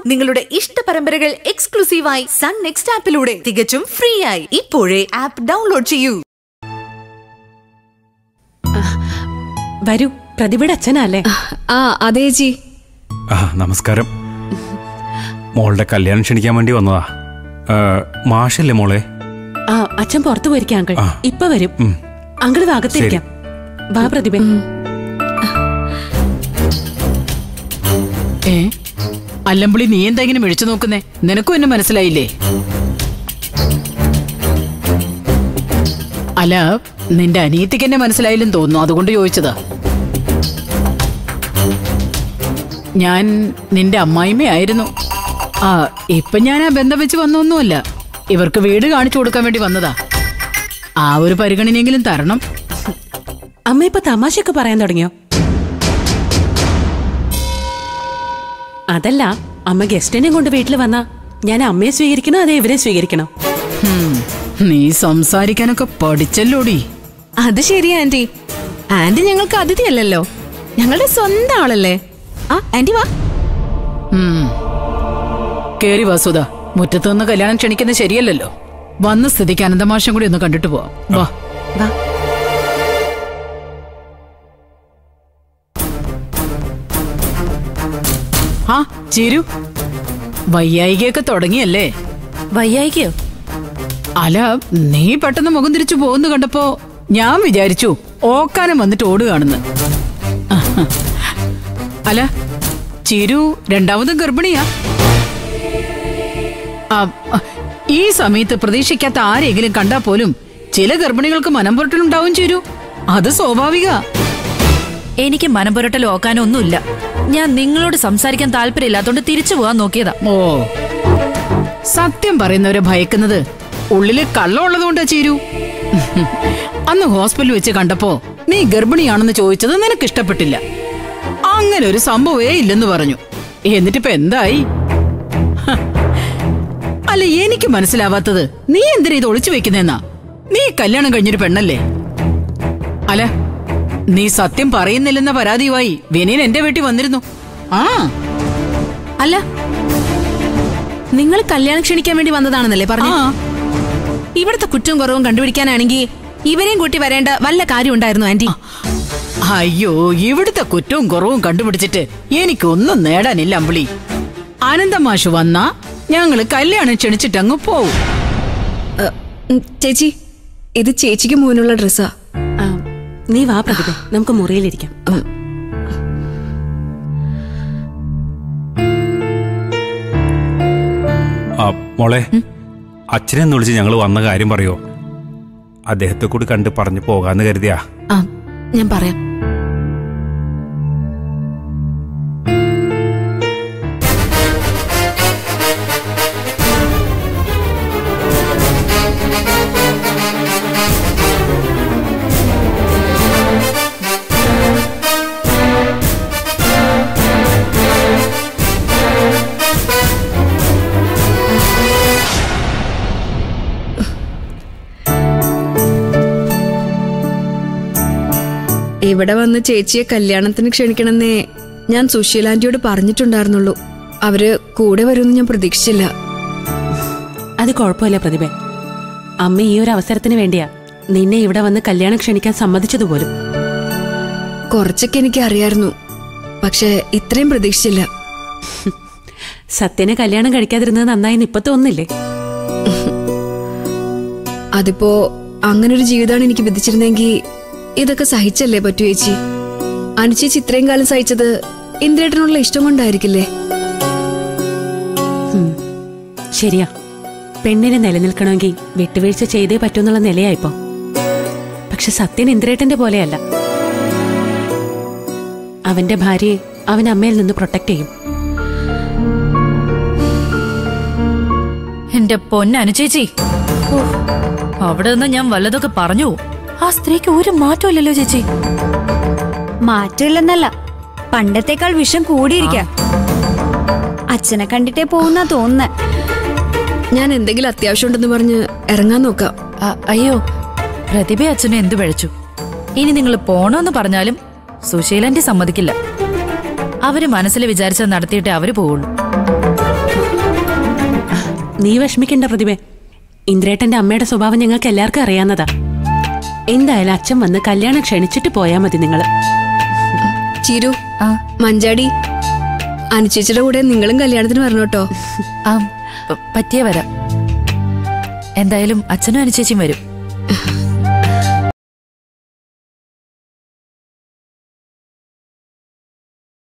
നിങ്ങളുടെ ഇഷ്ട പരമ്പരകൾ എക്സ്ക്ലൂസീവായി സൺ നെക്സ്റ്റ് ആപ്പിലൂടെ തികച്ചും ഫ്രീ ആയി ഇപ്പോഴേ ആപ്പ് ഡൗൺലോഡ് ചെയ്യൂ വരൂ പ്രതിഭയുടെ അച്ഛനല്ലേ ആ അതെ ചേച്ചി ആ നമസ്കാരം മോളുടെ കല്യാണം ക്ഷണിക്കാൻ വേണ്ടി വന്നതാ ആ, മാഷല്ലേ മോളെ ആ അച്ഛൻ പുറത്തു പോയിരിക്കാം അങ്കിൾ ആ. ഇപ്പൊ വരും ഉം. അങ്കിൾ ഭാഗത്തിരിക്കാം വാ പ്രതിഭ ഏ അല്ലമ്പുളി നീ എന്താ ഇങ്ങനെ മിഴിച്ചു നോക്കുന്നേ നിനക്കും എന്നെ മനസ്സിലായില്ലേ അല്ല നിന്റെ അനിയത്തിക്ക് എന്നെ മനസ്സിലായില്ലെന്ന് തോന്നുന്നു അതുകൊണ്ട് ചോദിച്ചതാ ഞാൻ നിന്റെ അമ്മായിമ്മയായിരുന്നു ആ ഇപ്പൊ ഞാൻ ആ ബന്ധം വെച്ച് വന്നൊന്നുമല്ല ഇവർക്ക് വീട് കാണിച്ചു കൊടുക്കാൻ വേണ്ടി വന്നതാ ആ ഒരു പരിഗണനയെങ്കിലും തരണം അമ്മ ഇപ്പൊ തമാശയൊക്കെ പറയാൻ തുടങ്ങിയോ അതല്ല അമ്മ ഗസ്റ്റിനെ കൊണ്ട് വീട്ടിൽ വന്നാ ഞാൻ അമ്മയെ സ്വീകരിക്കണോ അതേ ഇവരെ സ്വീകരിക്കണോ ഹും, നീ സംസാരിക്കാനൊക്കെ പഠിച്ചല്ലോടി അത് ശരിയാ ആന്റി ആന്റി ഞങ്ങൾക്ക് അതിഥിയല്ലല്ലോ ഞങ്ങളുടെ സ്വന്തം ആളല്ലേ ആ ആന്റി വാ ഉം. കേറി വസുത മുറ്റത്ത് നിന്ന് കല്യാണം ക്ഷണിക്കുന്നത് ശരിയല്ലല്ലോ വന്ന സ്ഥിതിക്ക് അനന്തമാഷം കൂടി ഒന്ന് കണ്ടിട്ട് പോവാം വാ വാ ആ ചിരു വയ്യായികയൊക്കെ തുടങ്ങിയല്ലേ വയ്യായിക്കോ അല നീ പെട്ടെന്ന് മുഖം തിരിച്ചു പോകുന്നു കണ്ടപ്പോ ഞാൻ വിചാരിച്ചു ഓക്കാനം വന്നിട്ട് ഓടുകയാണെന്ന് അല ചിരു രണ്ടാമതും ഗർഭിണിയാ ആ, ആ, ഈ സമയത്ത് പ്രതീക്ഷിക്കാത്ത ആരെങ്കിലും കണ്ടാ പോലും ചില ഗർഭിണികൾക്ക് മനം പുരട്ടലുണ്ടാവും ചിരു അത് സ്വാഭാവിക എനിക്ക് മനം പുരട്ടലോ ഓക്കാനോ ഒന്നുമില്ല ഞാൻ നിങ്ങളോട് സംസാരിക്കാൻ താല്പര്യമില്ലാത്തോണ്ട് തിരിച്ചു പോകാൻ നോക്കിയതാ ഓ സത്യം പറയുന്നവരെ ഭയക്കുന്നത് ഉള്ളില് കള്ളമുള്ളത് കൊണ്ടാ ചേരൂ അന്ന് ഹോസ്പിറ്റലിൽ വെച്ച് കണ്ടപ്പോ നീ ഗർഭിണിയാണെന്ന് ചോദിച്ചത് നിനക്ക് ഇഷ്ടപ്പെട്ടില്ല അങ്ങനെ ഒരു സംഭവമേ ഇല്ലെന്ന് പറഞ്ഞു എന്നിട്ടിപ്പോ എന്തായി ഹ. അല്ല എനിക്ക് മനസ്സിലാവാത്തത് നീ എന്തിനാ ഇത് ഒളിച്ചു വെക്കുന്നെന്നാ നീ കല്യാണം കഴിഞ്ഞൊരു പെണ്ണല്ലേ അല്ല നീ സത്യം പറയുന്നില്ലെന്ന പരാതിയുമായി വിനയൻ എന്റെ വീട്ടിൽ വന്നിരുന്നു ആ അല്ല നിങ്ങൾ കല്യാണം ക്ഷണിക്കാൻ വേണ്ടി വന്നതാണെന്നല്ലേ പറഞ്ഞു ആ ഇവിടുത്തെ കുറ്റവും കുറവും കണ്ടുപിടിക്കാനാണെങ്കിൽ ഇവരെയും കൂട്ടി വരേണ്ട വല്ല കാര്യം ഉണ്ടായിരുന്നു ആന്റി അയ്യോ ഇവിടുത്തെ കുറ്റവും കുറവും കണ്ടുപിടിച്ചിട്ട് എനിക്കൊന്നും നേടാനില്ല അമ്പിളി ആനന്ദമാഷ് വന്നാ ഞങ്ങള് കല്യാണം ക്ഷണിച്ചിട്ട് അങ്ങ് പോവും ചേച്ചി ഇത് ചേച്ചിക്ക് മൂന്നുള്ള ഡ്രസ്സാ ആ, നീ വാ പ്രതിഭ നമുക്ക് മുറിയിലിരിക്കാം വാ. ആ മോളെ അച്ഛനെ ഒന്ന് വിളിച്ച് ഞങ്ങൾ വന്ന കാര്യം പറയോ അദ്ദേഹത്തെ കൂടി കണ്ട് പറഞ്ഞു പോകാന്ന് കരുതിയാ ആ ഞാൻ പറയാം ഇവിടെ വന്ന് ചേച്ചിയെ കല്യാണത്തിന് ക്ഷണിക്കണമെന്നേ ഞാൻ സുശീലാന്റിയോട് പറഞ്ഞിട്ടുണ്ടായിരുന്നുള്ളൂ അവര് കൂടെ വരുമെന്ന് ഞാൻ പ്രതീക്ഷിച്ചില്ല അത് കുഴപ്പമില്ല പ്രതിഭ അമ്മ ഈ ഒരു അവസരത്തിന് വേണ്ടിയാ നിന്നെ ഇവിടെ വന്ന് കല്യാണം ക്ഷണിക്കാൻ സമ്മതിച്ചതുപോലും കുറച്ചൊക്കെ എനിക്ക് അറിയായിരുന്നു പക്ഷെ ഇത്രയും പ്രതീക്ഷിച്ചില്ല സത്യനെ കല്യാണം കഴിക്കാതിരുന്നത് നന്നായിന്ന് ഇപ്പൊ തോന്നില്ലേ അതിപ്പോ അങ്ങനൊരു ജീവിതമാണ് എനിക്ക് വിധിച്ചിരുന്നെങ്കിൽ ഇതൊക്കെ സഹിച്ചല്ലേ പറ്റൂ ചേച്ചി അനുചേച്ചി ഇത്രയും കാലം സഹിച്ചത് ഇന്ദ്രേട്ടനുള്ള ഇഷ്ടം കൊണ്ടായിരിക്കില്ലേ ശരിയാ പെണ്ണിനെ നിലനിൽക്കണമെങ്കിൽ വിട്ടുവീഴ്ച ചെയ്തേ പറ്റൂന്നുള്ള നിലയായിപ്പോ പക്ഷെ സത്യൻ ഇന്ദ്രേട്ടന്റെ പോലെയല്ല അവന്റെ ഭാര്യയെ അവൻ അമ്മയിൽ നിന്ന് പ്രൊട്ടക്ട് ചെയ്യും എന്റെ പൊന്നനുചേച്ചി ഓ, അവിടെ നിന്ന് ഞാൻ വല്ലതൊക്കെ പറഞ്ഞു പോവും. ആ സ്ത്രീക്ക് ഒരു മാറ്റമില്ലല്ലോ ചേച്ചി മാറ്റമില്ലെന്നല്ല പണ്ടത്തേക്കാൾ വിഷം കൂടിയിരിക്കാം അച്ഛനെ കണ്ടിട്ടേ പോകുന്ന തോന്നുന്നേ ഞാൻ എന്തെങ്കിലും അത്യാവശ്യം ഉണ്ടെന്ന് പറഞ്ഞ് ഇറങ്ങാൻ നോക്കാം അ- അയ്യോ പ്രതിഭ അച്ഛനും എന്തു പഴച്ചു ഇനി നിങ്ങൾ പോണോന്ന് പറഞ്ഞാലും സുശീലന്റെ സമ്മതിക്കില്ല അവര് മനസ്സിൽ വിചാരിച്ചത് നടത്തിയിട്ടേ അവര് പോവുള്ളൂ നീ വിഷമിക്കണ്ട പ്രതിഭ ഇന്ദ്രേട്ടന്റെ അമ്മയുടെ സ്വഭാവം ഞങ്ങൾക്ക് എല്ലാവർക്കും അറിയാവുന്നതാ എന്തായാലും അച്ഛൻ വന്ന് കല്യാണം ക്ഷണിച്ചിട്ട് പോയാ മതി നിങ്ങള് ചിരു ആ. മഞ്ചാടി അനുചേച്ചിയുടെ കൂടെ നിങ്ങളും കല്യാണത്തിന് വരണോട്ടോ ആ പ- പറ്റിയേ വരാം എന്തായാലും അച്ഛനും അനുചേച്ചിയും വരും